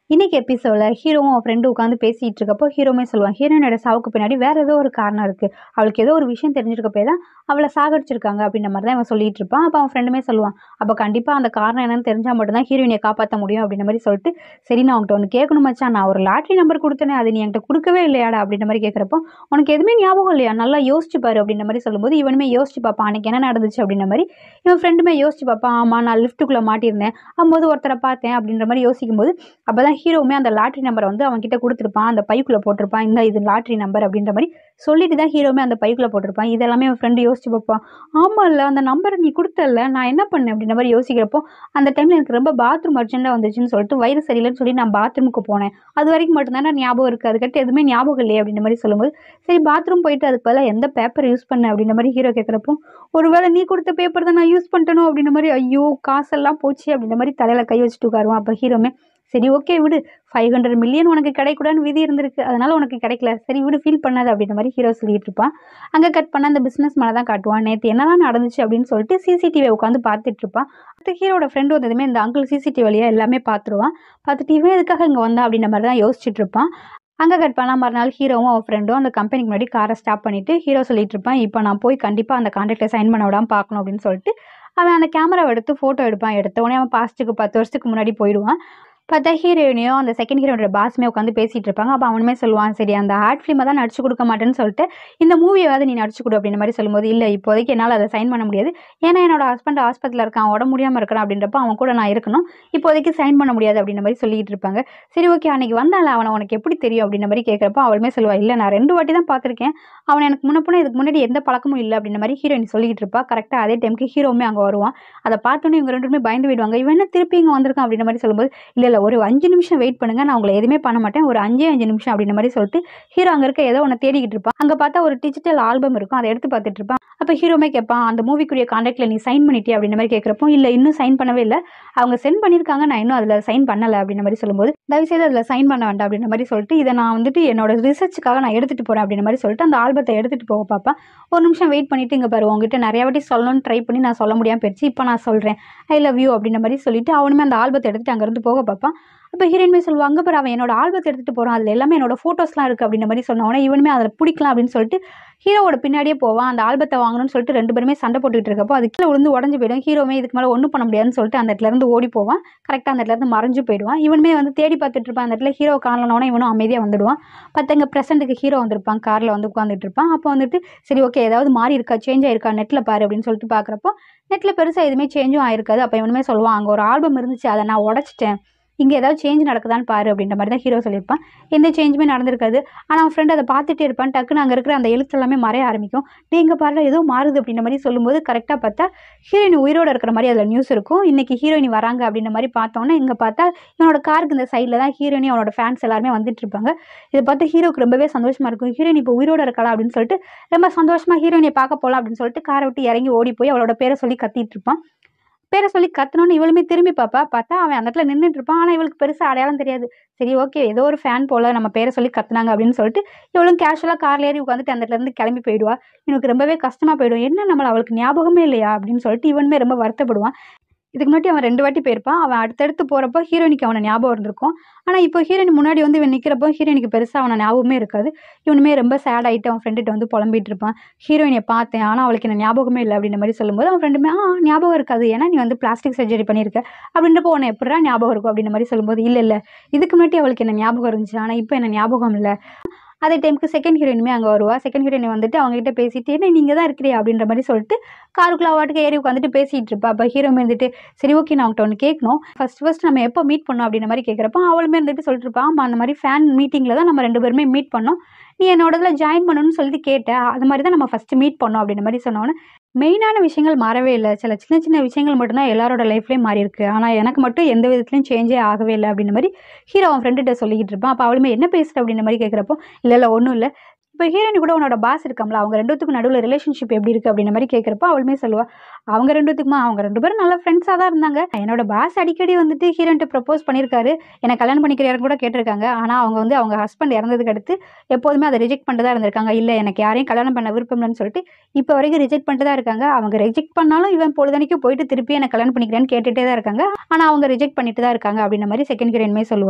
இன்னைக்கு எபிசோடில் ஹீரோவும் அவன் ஃப்ரெண்டு உட்காந்து பேசிகிட்டு இருக்கப்போ ஹீரோமே சொல்லுவான் ஹீரோயினோட சாவுக்கு பின்னாடி வேறு ஏதோ ஒரு காரணம் இருக்குது அவளுக்கு ஏதோ ஒரு விஷயம் தெரிஞ்சிருக்கப்பே தான் அவளை சாகடிச்சிருக்காங்க அப்படின்ற மாதிரி தான் இவன் சொல்லிட்டு இருப்பான் அப்போ அவன் ஃப்ரெண்டுமே சொல்லுவான் அப்போ கண்டிப்பாக அந்த காரணம் என்னன்னு தெரிஞ்சால் மட்டும்தான் ஹீரோயினை காப்பாற்ற முடியும் அப்படின்ற மாதிரி சொல்லிட்டு சரி நான் உன்கிட்ட ஒன்று கேட்கணும் மச்சான் நான் ஒரு லாட்ரி நம்பர் கொடுத்தேனே அது நீ என்கிட்ட கொடுக்கவே இல்லையாடா அப்படின்ற மாதிரி கேட்குறப்போ உனக்கு எதுவுமே ஞாபகம் இல்லையா நல்லா யோசிச்சு பாரு அப்படின்ற மாதிரி சொல்லும்போது இவனுமே யோசிச்சு பார்ப்பான் அன்னைக்கு என்ன நடந்துச்சு அப்படின்ற மாதிரி இவன் ஃப்ரெண்டுமே யோசிச்சு பார்ப்பான் ஆமாம் நான் லிஃப்ட்டுக்குள்ளே மாட்டியிருந்தேன் அப்போது ஒருத்தரை பார்த்தேன் அப்படின்ற மாதிரி யோசிக்கும் போது அப்போ தான் ஹீரோவுமே அந்த லாட்ரி நம்பரை வந்து அவன் கிட்ட கொடுத்துருப்பான் அந்த பைக்குள்ளே போட்டிருப்பான் இந்த இது லாட்ரி நம்பர் அப்படின்ற மாதிரி சொல்லிட்டு தான் ஹீரோவுமே அந்த பைக்குள்ளே போட்டிருப்பான் இதெல்லாமே அவன் ஃப்ரெண்டு யோசிச்சு பார்ப்பான் ஆமாம் இல்லை அந்த நம்பரை நீ கொடுத்தல நான் என்ன பண்ணேன் அப்படின்ற மாதிரி யோசிக்கிறப்போ அந்த டைமில் எனக்கு ரொம்ப பாத்ரூம் அர்ஜென்ட்டாக வந்துச்சுன்னு சொல்லிட்டு வயிறு சரியில்லைன்னு சொல்லி நான் பாத்ரூமுக்கு போனேன் அது வரைக்கும் மட்டும்தான் நான் ஞாபகம் இருக்குது அதுக்கடுத்து எதுவுமே ஞாபகம் இல்லையே அப்படின்ற மாதிரி சொல்லும்போது சரி பாத்ரூம் போயிட்டு அதுக்கு பதிலாக எந்த பேப்பர் யூஸ் பண்ண அப்படின்ற மாதிரி ஹீரோ கேட்குறப்போ ஒருவேளை நீ கொடுத்த பேப்பர் தான் நான் யூஸ் பண்ணிட்டனோ அப்படின்ற மாதிரி ஐயோ காசெல்லாம் போச்சு அப்படின்ற மாதிரி தலையில் கை வச்சுட்டு உட்காருவான் அப்போ ஹீரோமே சரி ஓகே விடு ஃபைவ் ஹண்ட்ரட் மில்லியன் உனக்கு கிடைக்கூடாதுன்னு விதி இருந்திருக்கு அதனால உனக்கு கிடைக்கல சரி விடு ஃபீல் பண்ணாது அப்படின்ற மாதிரி ஹீரோ சொல்லிட்டு இருப்பான் அங்கே கட் பண்ண அந்த பிஸ்னஸ் மேலே தான் காட்டுவான் நேற்று என்னதான் நடந்துச்சு அப்படின்னு சொல்லிட்டு சிசிடிவி உட்காந்து பார்த்துட்டு இருப்பான் அடுத்த ஹீரோட ஃப்ரெண்டு வந்ததுமே இந்த அங்கிள் சிசிடிவி வழியாக எல்லாமே பார்த்துருவான் பார்த்துட்டு இவன் எதுக்காக இங்கே வந்தா அப்படின்ற மாதிரி தான் யோசிச்சுட்டு இருப்பான் அங்கே கட் பண்ணால் மறுநாள் ஹீரோவும் அவன் ஃப்ரெண்டும் அந்த கம்பெனிக்கு முன்னாடி காரை ஸ்டாப் பண்ணிவிட்டு ஹீரோ சொல்லிட்டு இருப்பான் இப்போ நான் போய் கண்டிப்பாக அந்த கான்ட்ராக்டை சைன் பண்ண விடாமல் பார்க்கணும் அப்படின்னு சொல்லிட்டு அவன் அந்த கேமராவை எடுத்து ஃபோட்டோ எடுப்பான் எடுத்த உடனே அவன் பாஸ்ட்டுக்கு பத்து வருஷத்துக்கு முன்னாடி போயிடுவான் பார்த்தா ஹீரோயினையும் அந்த செகண்ட் ஹீரோட பாஸுமே உட்காந்து பேசிகிட்டு இருப்பாங்க அப்போ அவனுமே சொல்லுவான் சரி அந்த ஆர்ட் ஃபிலிமை தான் நடிச்சு கொடுக்க மாட்டேன்னு சொல்லிட்டு இந்த மூவியாவது நீ நடிச்சு கொடு அப்படின்ற மாதிரி சொல்லும்போது இல்லை இப்போதைக்கு என்னால் அதை சைன் பண்ண முடியாது ஏன்னா என்னோட ஹஸ்பண்ட் ஹாஸ்பிட்டலில் இருக்கான் உடம்பு முடியாமல் இருக்கிறான் அப்படின்றப்ப அவன் கூட நான் இருக்கணும் இப்போதைக்கு சைன் பண்ண முடியாது அப்படின்ற மாதிரி சொல்லிட்டு இருப்பாங்க சரி ஓகே அன்னைக்கு வந்தால அவனை உனக்கு எப்படி தெரியும் அப்படின்ற மாதிரி கேட்குறப்ப அவளுமே சொல்லுவா இல்லை நான் ரெண்டு வாட்டி தான் பார்த்துருக்கேன் அவன் எனக்கு முன்னப்போன இதுக்கு முன்னாடி எந்த பழக்கமும் இல்லை அப்படின்ற மாதிரி ஹீரோயின் சொல்லிட்டு இருப்பா கரெக்டாக அதே டைமுக்கு ஹீரோவுமே அங்கே வருவான் அதை பார்த்தோன்னே இவங்க ரெண்டுமே பயந்து போயிடுவாங்க இவன் என்ன திருப்பி இங்கே வந்திருக்கான் அப்படின்ற மாதிரி சொல்லும்போது இல்லை இல்லை ஒரு அஞ்சு நிமிஷம் வெயிட் பண்ணுங்க நான் உங்களை எதுவுமே பண்ண மாட்டேன் ஒரு அஞ்சே அஞ்சு நிமிஷம் அப்படின்ற மாதிரி சொல்லிட்டு ஹீரோ அங்கே இருக்க ஏதோ ஒன்று தேடிக்கிட்டு இருப்பான் அங்கே பார்த்தா ஒரு டிஜிட்டல் ஆல்பம் இருக்கும் அதை எடுத்து பார்த்துட்டு இருப்பான் அப்போ ஹீரோமே கேட்பான் அந்த மூவிக்குரிய கான்டாக்டில் நீ சைன் பண்ணிட்டியா அப்படின்ற மாதிரி கேட்குறப்போ இல்லை இன்னும் சைன் பண்ணவே இல்லை அவங்க சென்ட் பண்ணியிருக்காங்க நான் இன்னும் அதில் சைன் பண்ணலை அப்படின்ற மாதிரி சொல்லும்போது தயவுசெய்து அதில் சைன் பண்ண வேண்டாம் அப்படின்ற மாதிரி சொல்லிட்டு இதை நான் வந்துட்டு என்னோட ரிசர்ச்சுக்காக நான் எடுத்துகிட்டு போகிறேன் அப்படின்ற மாதிரி சொல்லிட்டு அந்த ஆல்பத்தை எடுத்துகிட்டு போக பார்ப்பேன் ஒரு நிமிஷம் வெயிட் பண்ணிட்டு இங்கே பாரு உங்ககிட்ட நிறைய வாட்டி சொல்லணும்னு ட்ரை பண்ணி நான் சொல்ல முடியாமல் போயிடுச்சு இப்போ நான் சொல்கிறேன் ஐ லவ் யூ அப்படின்ற மாதிரி சொல்லிட்டு அவனுமே அந்த ஆல்பத்தை எடுத்துகிட்டு அங்கேருந்து போக பார்ப்பான் அப்போ ஹீரோயின்மே சொல்லுவாங்க அங்கே பாரு அவன் என்னோட ஆல்பத்தை எடுத்துகிட்டு போகிறான் அதில் எல்லாமே என்னோட ஃபோட்டோஸ்லாம் இருக்குது அப்படின்ற மாதிரி சொன்னவொடனே இவனுமே அதில் பிடிக்கலாம் அப்படின்னு சொல்லிட்டு ஹீரோவோட பின்னாடியே போவான் அந்த ஆல்பத்தை வாங்கணும்னு சொல்லிட்டு ரெண்டு பேருமே சண்டை போட்டுக்கிட்டு இருக்கப்போ அது கீழே விழுந்து உடஞ்சு போயிடும் ஹீரோமே இதுக்கு மேலே ஒன்றும் பண்ண முடியாதுன்னு சொல்லிட்டு அந்த இடத்துல இருந்து ஓடி போவான் கரெக்டாக அந்த இடத்துல இருந்து மறைஞ்சு போயிடுவான் இவனுமே வந்து தேடி பார்த்துட்டு இருப்பான் அந்த இடத்துல ஹீரோ காணலனோடனே இவனும் அமைதியாக வந்துடுவான் பத்தங்க ப்ரெசென்ட்டுக்கு ஹீரோ வந்திருப்பான் காரில் வந்து உட்காந்துட்டு இருப்பான் அப்போ வந்துட்டு சரி ஓகே ஏதாவது மாறி இருக்கா சேஞ்ச் ஆயிருக்கா நெட்டில் பாரு அப்படின்னு சொல்லிட்டு பார்க்குறப்போ நெட்டில் பெருசாக எதுவுமே சேஞ்சும் ஆயிருக்காது அப்போ இவனுமே சொல்லுவான் அங்கே ஒரு ஆல்பம் இருந்துச்சு அதை நான் உடச்சிட்டேன் இங்கே ஏதாவது சேஞ்ச் நடக்குதான்னு பாரு அப்படின்ற மாதிரி தான் ஹீரோ சொல்லியிருப்பான் எந்த சேஞ்சுமே நடந்திருக்காது ஆனால் அவன் ஃப்ரெண்ட் அதை பார்த்துட்டே இருப்பான் டக்குன்னு அங்கே இருக்கிற அந்த எழுத்து எல்லாமே மறைய ஆரம்பிக்கும் நீங்கள் பாரு ஏதோ மாறுது அப்படின்ற மாதிரி சொல்லும்போது கரெக்டாக பார்த்தா ஹீரோயின் உயிரோடு இருக்கிற மாதிரி அதில் நியூஸ் இருக்கும் இன்றைக்கி ஹீரோயின் வராங்க அப்படின்ற மாதிரி பார்த்தோன்னே இங்கே பார்த்தா இவனோட காருக்கு இந்த சைடில் தான் ஹீரோயினி அவனோட ஃபேன்ஸ் எல்லாருமே வந்துட்டு இருப்பாங்க இதை பார்த்து ஹீரோக்கு ரொம்பவே சந்தோஷமாக இருக்கும் ஹீரோயின் இப்போ உயிரோடு இருக்கலாம் அப்படின்னு சொல்லிட்டு ரொம்ப சந்தோஷமாக ஹீரோயினை பார்க்க போகலாம் அப்படின்னு சொல்லிட்டு காரை விட்டு இறங்கி ஓடி போய் அவளோட பேரை சொல்லி கத்திட்டு இருப்பான் பேரை சொல்லி கத்தணும்னு இவளுமே திரும்பி பார்ப்பா பார்த்தா அவன் அந்த இடத்துல நின்றுட்டு இருப்பான் ஆனால் இவளுக்கு பெருசாக அடையாளம் தெரியாது சரி ஓகே ஏதோ ஒரு ஃபேன் போல் நம்ம பேரை சொல்லி கத்துனாங்க அப்படின்னு சொல்லிட்டு இவளும் கேஷுவலாக கார்ல ஏறி உட்காந்துட்டு அந்த இடத்துல இருந்து கிளம்பி போயிடுவா இவனுக்கு ரொம்பவே கஷ்டமாக போயிடும் என்ன நம்மள அவளுக்கு ஞாபகமே இல்லையா அப்படின்னு சொல்லிட்டு இவனுமே ரொம்ப வருத்தப்படுவான் இதுக்கு முன்னாடி அவன் ரெண்டு வாட்டி போயிருப்பான் அவன் அடுத்தடுத்து போகிறப்போ ஹீரோயினிக்கு அவனை ஞாபகம் இருந்திருக்கும் ஆனால் இப்போ ஹீரோயின் முன்னாடி வந்து இவன் நிற்கிறப்போ ஹீரோயினிக்கு பெருசாக அவனை ஞாபகமே இருக்காது இவனுமே ரொம்ப சேட் ஆகிட்டு அவன் ஃப்ரெண்டுகிட்ட வந்து புலம்பிட்டு இருப்பான் ஹீரோயினை பார்த்தேன் ஆனால் அவளுக்கு என்ன ஞாபகமே இல்லை அப்படின்ற மாதிரி சொல்லும்போது அவன் ஃப்ரெண்டுமே ஆ ஞாபகம் இருக்காது ஏன்னா நீ வந்து பிளாஸ்டிக் சர்ஜரி பண்ணியிருக்க அப்படின்றப்போ உன்னை எப்படா ஞாபகம் இருக்கும் அப்படின்ற மாதிரி சொல்லும்போது இல்லை இல்லை இதுக்கு முன்னாடி அவளுக்கு என்ன ஞாபகம் இருந்துச்சு ஆனால் இப்போ என்ன ஞாபகம் இல்லை அதே டைமுக்கு செகண்ட் ஹீரோயினுமே அங்கே வருவா செகண்ட் ஹீரோயின் வந்துட்டு அவங்ககிட்ட பேசிட்டு என்ன நீங்கள் தான் இருக்கிறியா அப்படின்ற மாதிரி சொல்லிட்டு காருக்குள்ள வாட்டுக்கு ஏறி உட்காந்துட்டு பேசிகிட்டு இருப்பா அப்போ ஹீரோமே இருந்துட்டு சரி ஓகே நான் உங்கள்கிட்ட ஒன்று கேட்கணும் ஃபஸ்ட் ஃபஸ்ட் நம்ம எப்போ மீட் பண்ணோம் அப்படின்ற மாதிரி கேட்குறப்ப அவளுமே இருந்துட்டு சொல்லிட்டு இருப்பா ஆமாம் அந்த மாதிரி ஃபேன் மீட்டிங்கில் தான் நம்ம ரெண்டு பேருமே மீட் பண்ணோம் நீ என்னோட இதில் ஜாயின் பண்ணணும்னு சொல்லிட்டு கேட்டேன் அது மாதிரி தான் நம்ம ஃபஸ்ட்டு மீட் பண்ணோம் அப்படின்ற மாதிரி சொன்னோன்னே மெயினான விஷயங்கள் மாறவே இல்லை சில சின்ன சின்ன விஷயங்கள் மட்டும்தான் எல்லாரோட லைஃப்லேயும் மாறி இருக்கு ஆனால் எனக்கு மட்டும் எந்த விதத்துலையும் சேஞ்சே ஆகவே இல்லை அப்படின்ற மாதிரி ஹீரோ அவன் ஃப்ரெண்டுகிட்ட சொல்லிக்கிட்டு இருப்பான் அப்போ அவளுமே என்ன பேசுகிற அப்படின்ற மாதிரி கேட்குறப்போ இல்லை இல்லை ஒன்றும் இல்லை இப்போ ஹீரோயின் கூட உன்னோட பாஸ் இருக்காங்களா அவங்க ரெண்டுத்துக்கும் நடுவில் ரிலேஷன்ஷிப் எப்படி இருக்குது அப்படின்ற மாதிரி கேட்குறப்போ அவளுமே சொல்லுவா அவங்க ரெண்டுத்துக்குமா அவங்க ரெண்டு பேரும் நல்ல ஃப்ரெண்ட்ஸாக தான் இருந்தாங்க என்னோட பாஸ் அடிக்கடி வந்துட்டு ஹீரோயின்ட்டு ப்ரப்போஸ் பண்ணியிருக்காரு என்னை கல்யாணம் பண்ணிக்கிறாருன்னு கூட கேட்டிருக்காங்க ஆனால் அவங்க வந்து அவங்க ஹஸ்பண்ட் இறந்ததுக்கு அடுத்து எப்போதுமே அதை ரிஜெக்ட் பண்ணிட்டு தான் இருந்திருக்காங்க இல்லை எனக்கு யாரையும் கல்யாணம் பண்ண விருப்பம் இல்லைன்னு சொல்லிட்டு இப்போ வரைக்கும் ரிஜெக்ட் பண்ணிட்டு தான் இருக்காங்க அவங்க ரிஜெக்ட் பண்ணாலும் இவன் பொழுதனைக்கும் போயிட்டு திருப்பி என்னை கல்யாணம் பண்ணிக்கிறேன்னு கேட்டுகிட்டே தான் இருக்காங்க ஆனால் அவங்க ரிஜெக்ட் பண்ணிட்டு தான் இருக்காங்க அப்படின்ற மாதிரி செகண்ட் ஹீரோயின்மே சொல்லுவா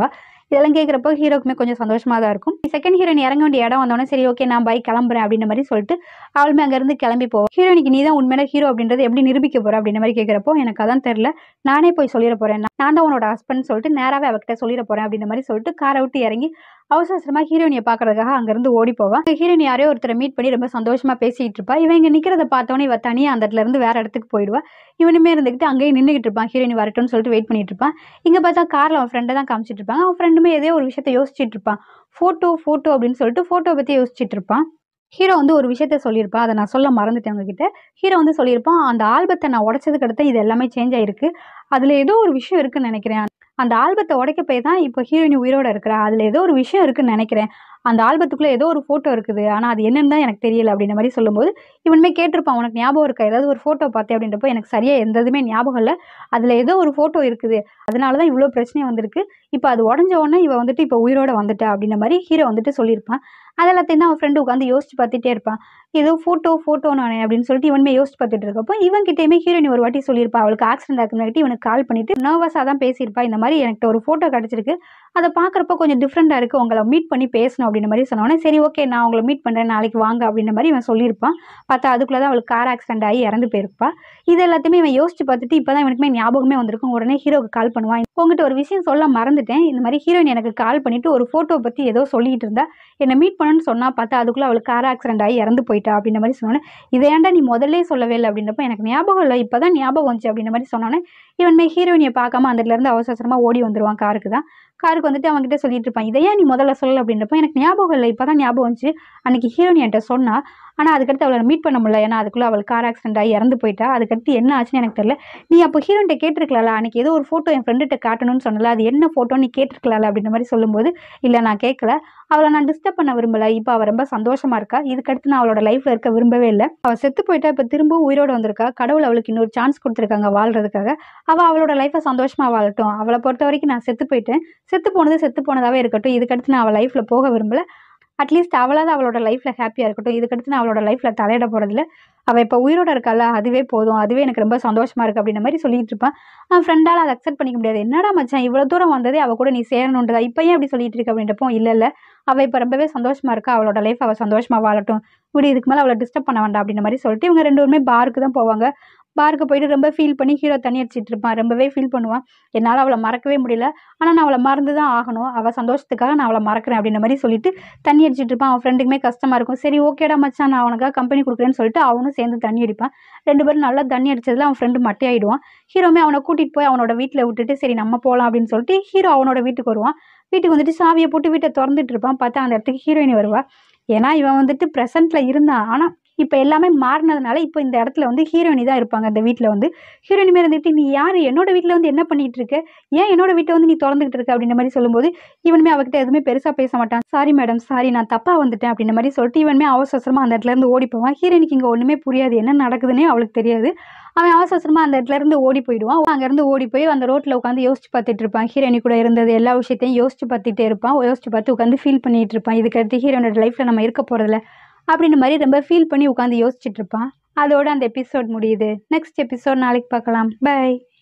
இதெல்லாம் கேட்குறப்போ ஹீரோக்குமே கொஞ்சம் சந்தோஷமாக தான் இருக்கும் செகண்ட் ஹீரோயின் இறங்க வேண்டிய இடம் வந்தோடனே சரி ஓகே நான் பை கிளம்புறேன் அப்படின்ற மாதிரி சொல்லிட்டு அவளுமே அங்கேருந்து கிளம்பி போவோம் ஹீரோயினுக்கு நீ தான் உண்மையான ஹீரோ அப்படின்றது எப்படி நிரூபிக்க போற அப்படின்ற மாதிரி கேட்குறப்போ எனக்கு அதான் தெரில நானே போய் சொல்லிட போகிறேன் நான் தான் உன்னோட ஹஸ்பண்ட் சொல்லிட்டு நேராகவே அவகிட்ட சொல்லிட போகிறேன் அப்படின்ற மாதிரி சொல்லிட்டு காரை விட்டு இறங்கி அவசர அவசரமாக ஹீரோயினியை பார்க்கறதுக்காக அங்கேருந்து ஓடி போவான் ஹீரோயின் யாரையோ ஒருத்தரை மீட் பண்ணி ரொம்ப சந்தோஷமாக பேசிகிட்டு இருப்பா இவன் இங்கே நிற்கிறத பார்த்தோன்னே இவ தனியாக அந்த இடத்துல இருந்து வேற இடத்துக்கு போயிடுவா இவனுமே இருந்துக்கிட்டு அங்கேயே நின்றுக்கிட்டு இருப்பான் ஹீரோயின் வரட்டும்னு சொல்லிட்டு வெயிட் பண்ணிட்டு இருப்பான் இங்கே பார்த்தா காரில் அவன் ஃப்ரெண்டை தான் காமிச்சிட்டு இருப்பாங்க அவன் ஃப்ரெண்டுமே ஏதோ ஒரு விஷயத்த யோசிச்சுட்டு இருப்பான் ஃபோட்டோ ஃபோட்டோ அப்படின்னு சொல்லிட்டு ஃபோட்டோ பற்றி யோசிச்சுட்டு இருப்பான் ஹீரோ வந்து ஒரு விஷயத்த சொல்லியிருப்பான் அதை நான் சொல்ல மறந்துட்டேன் உங்ககிட்ட ஹீரோ வந்து சொல்லியிருப்பான் அந்த ஆல்பத்தை நான் உடச்சதுக்கு அடுத்து இது எல்லாமே சேஞ்ச் ஆயிருக்கு அதில் ஏதோ ஒரு விஷயம் இருக்குன்னு நினைக்கிறேன் அந்த ஆல்பத்தை உடைக்க போய் தான் இப்போ ஹீரோயின் உயிரோட இருக்கிறா அதில் ஏதோ ஒரு விஷயம் இருக்குன்னு நினைக்கிறேன் அந்த ஆல்பத்துக்குள்ளே ஏதோ ஒரு ஃபோட்டோ இருக்குது ஆனால் அது என்னன்னு தான் எனக்கு தெரியல அப்படின்ற மாதிரி சொல்லும்போது இவனுமே கேட்டிருப்பான் உனக்கு ஞாபகம் இருக்கா ஏதாவது ஒரு ஃபோட்டோ பார்த்தேன் அப்படின்றப்போ எனக்கு சரியாக எந்த இதுவுமே ஞாபகம் இல்லை அதில் ஏதோ ஒரு ஃபோட்டோ இருக்குது அதனால தான் இவ்வளோ பிரச்சனை வந்திருக்கு இப்போ அது உடஞ்ச உடனே இவ வந்துட்டு இப்போ உயிரோட வந்துட்டா அப்படின்ற மாதிரி ஹீரோ வந்துட்டு சொல்லியிருப்பான் அதெல்லாத்தையும் தான் அவன் ஃப்ரெண்டு உட்காந்து யோசிச்சு பார்த்துட்டே இருப்பான் ஏதோ ஃபோட்டோ ஃபோட்டோ நானே அப்படின்னு சொல்லிட்டு இவனுமே யோசிச்சு பார்த்துட்டு இருக்கப்போ இவன் கிட்டேயுமே ஹீரோயின் ஒரு வாட்டி சொல்லியிருப்பா அவளுக்கு ஆக்சிடென்ட் ஆகுது முன்னாடி இவனுக்கு கால் பண்ணிட்டு நர்வஸாக தான் பேசியிருப்பா இந்த மாதிரி எனக்கு ஒரு ஃபோட்டோ கிடச்சிருக்கு அதை பார்க்குறப்போ கொஞ்சம் டிஃப்ரெண்ட்டாக இருக்குது உங்களை மீட் பண்ணி பேசணும் அப்படின்ற மாதிரி சொன்னோன்னே சரி ஓகே நான் உங்களை மீட் பண்ணுறேன் நாளைக்கு வாங்க அப்படின்ற மாதிரி இவன் சொல்லியிருப்பான் பார்த்தா அதுக்குள்ளே தான் அவளுக்கு கார் ஆக்சிடென்ட் ஆகி இறந்து போயிருப்பா இது எல்லாத்தையுமே இவன் யோசிச்சு பார்த்துட்டு இப்போ தான் இவனுக்குமே ஞாபகமே வந்திருக்கும் உடனே ஹீரோக்கு கால் பண்ணுவான் உங்ககிட்ட ஒரு விஷயம் சொல்ல மறந்துட்டேன் இந்த மாதிரி ஹீரோயின் எனக்கு கால் பண்ணிட்டு ஒரு ஃபோட்டோ பற்றி ஏதோ சொல்லிட்டு இருந்தா என்னை மீட் பண்ணணும்னு சொன்னா பார்த்தா அதுக்குள்ளே அவளுக்கு கார் ஆக்சிடென்ட் ஆகி இறந்து போயிட்டா அப்படின்ற மாதிரி சொன்னோன்னே இதை ஏன்டா நீ முதல்லே சொல்லவே இல்லை அப்படின்றப்ப எனக்கு ஞாபகம் இல்லை இப்போ தான் ஞாபகம் வந்துச்சு அப்படின்ற மாதிரி சொன்னோன்னே இவனுமே ஹீரோயினியை பார்க்காம அந்த இடத்துல இருந்து அவசர அவசரமாக ஓடி வந்துருவான் காருக்கு தான் காருக்கு வந்துட்டு அவன்கிட்ட சொல்லிட்டு இருப்பான் இதை ஏன் நீ முதல்ல சொல்லல அப்படின்றப்ப எனக்கு ஞாபகம் இல்லை இப்போ தான் ஞாபகம் வந்துச்சு அன்னைக்கு ஹீரோயின் என்கிட்ட சொன்னா ஆனால் அதுக்கடுத்து அவளை மீட் பண்ண முடியல ஏன்னா அதுக்குள்ளே அவள் கார் ஆக்சிடென்ட் ஆகி இறந்து போயிட்டா அதுக்கடுத்து என்ன ஆச்சுன்னு எனக்கு தெரியல நீ அப்போ ஹீரோன்ட்ட கேட்டிருக்கலாம்ல அன்னைக்கு ஏதோ ஒரு ஃபோட்டோ என் ஃப்ரெண்டுகிட்ட காட்டணும்னு சொன்னல அது என்ன ஃபோட்டோ நீ கேட்டிருக்கலாம்ல அப்படின்ற மாதிரி சொல்லும்போது இல்லை நான் கேட்கல அவளை நான் டிஸ்டர்ப் பண்ண விரும்பல இப்போ அவள் ரொம்ப சந்தோஷமா இருக்கா இதுக்கடுத்து நான் அவளோட லைஃப்ல இருக்க விரும்பவே இல்லை அவள் செத்து போயிட்டா இப்போ திரும்பவும் உயிரோட வந்திருக்கா கடவுள் அவளுக்கு இன்னொரு சான்ஸ் கொடுத்துருக்காங்க வாழ்றதுக்காக அவள் அவளோட லைஃப்பை சந்தோஷமா வாழட்டும் அவளை பொறுத்த வரைக்கும் நான் செத்து போயிட்டேன் செத்து போனது செத்து போனதாவே இருக்கட்டும் இதுக்கடுத்து நான் அவள் லைஃப்ல போக விரும்பல அட்லீஸ்ட் அவளாவது அவளோட லைஃப்பில் ஹாப்பியாக இருக்கட்டும் இதுக்கடுத்து நான் அவளோட லைஃப்பில் தலையிட போகிறதில்ல அவள் இப்போ உயிரோட இருக்கால அதுவே போதும் அதுவே எனக்கு ரொம்ப சந்தோஷமாக இருக்குது அப்படின்ற மாதிரி சொல்லிட்டு இருப்பான் அவன் ஃப்ரெண்டால் அதை அக்செப்ட் பண்ணிக்க முடியாது என்னடா மச்சான் இவ்வளோ தூரம் வந்ததே அவள் கூட நீ சேரணுன்றதா இப்போ ஏன் அப்படி சொல்லிட்டு இருக்க அப்படின்றப்போ இல்லை இல்லை அவள் இப்போ ரொம்பவே சந்தோஷமாக இருக்கா அவளோட லைஃப் அவள் சந்தோஷமாக வாழட்டும் இப்படி இதுக்கு மேலே அவளை டிஸ்டர்ப் பண்ண வேண்டாம் அப்படின்ற மாதிரி சொல்லிட்டு இவங்க ரெண்டு பேருமே பாருக்கு தான் போவாங்க பாருக்கு போயிட்டு ரொம்ப ஃபீல் பண்ணி ஹீரோ தண்ணி அடிச்சிட்டு இருப்பான் ரொம்பவே ஃபீல் பண்ணுவான் என்னால் அவளை மறக்கவே முடியல ஆனால் நான் அவளை மறந்து தான் ஆகணும் அவள் சந்தோஷத்துக்காக நான் அவளை மறக்கிறேன் அப்படின்ற மாதிரி சொல்லிட்டு தண்ணி அடிச்சிட்டு இருப்பான் அவன் ஃப்ரெண்டுக்குமே கஷ்டமாக இருக்கும் சரி ஓகேடா மச்சான் நான் அவனுக்காக கம்பெனி கொடுக்குறேன்னு சொல்லிட்டு அவனும் சேர்ந்து தண்ணி அடிப்பான் ரெண்டு பேரும் நல்லா தண்ணி அடிச்சதுல அவன் ஃப்ரெண்டு மட்டையாயிடுவான் ஹீரோமே அவனை கூட்டிகிட்டு போய் அவனோட வீட்டில் விட்டுட்டு சரி நம்ம போகலாம் அப்படின்னு சொல்லிட்டு ஹீரோ அவனோட வீட்டுக்கு வருவான் வீட்டுக்கு வந்துட்டு சாவியை போட்டு வீட்டை திறந்துட்டு இருப்பான் பார்த்தா அந்த இடத்துக்கு ஹீரோயின் வருவா ஏன்னா இவன் வந்துட்டு ப்ரெசென்ட்டில் இருந்தான் ஆனால் இப்போ எல்லாமே மாறினதுனால இப்போ இந்த இடத்துல வந்து ஹீரோயினி தான் இருப்பாங்க அந்த வீட்டில் வந்து ஹீரோயினுமே இருந்துட்டு நீ யார் என்னோட வீட்டில் வந்து என்ன பண்ணிட்டு இருக்க ஏன் என்னோட வீட்டை வந்து நீ திறந்துக்கிட்டு இருக்க அப்படின்ற மாதிரி சொல்லும்போது இவனுமே அவகிட்ட எதுவுமே பெருசாக பேச மாட்டான் சாரி மேடம் சாரி நான் தப்பாக வந்துட்டேன் அப்படின்ற மாதிரி சொல்லிட்டு இவனுமே அவசர அவசரமாக அந்த இடத்துல இருந்து ஓடி போவான் ஹீரோயினுக்கு இங்கே ஒன்றுமே புரியாது என்ன நடக்குதுன்னே அவளுக்கு தெரியாது அவன் அவசர அவசரமாக அந்த இடத்துல இருந்து ஓடி போயிடுவான் அங்கேருந்து ஓடி போய் அந்த ரோட்டில் உட்காந்து யோசிச்சு பார்த்துட்டு இருப்பான் ஹீரோயினி கூட இருந்தது எல்லா விஷயத்தையும் யோசிச்சு பார்த்துட்டே இருப்பான் யோசிச்சு பார்த்து உட்காந்து ஃபீல் பண்ணிட்டு இருப்பான் இதுக்கடுத்து ஹீரோனோட லைஃப்பில் நம்ம இருக்க போகிறதில்ல அப்படின்ற மாதிரி ரொம்ப ஃபீல் பண்ணி உட்காந்து யோசிச்சுட்டு இருப்பான் அதோட அந்த எபிசோட் முடியுது நெக்ஸ்ட் எபிசோட் நாளைக்கு பார்க்கலாம் பை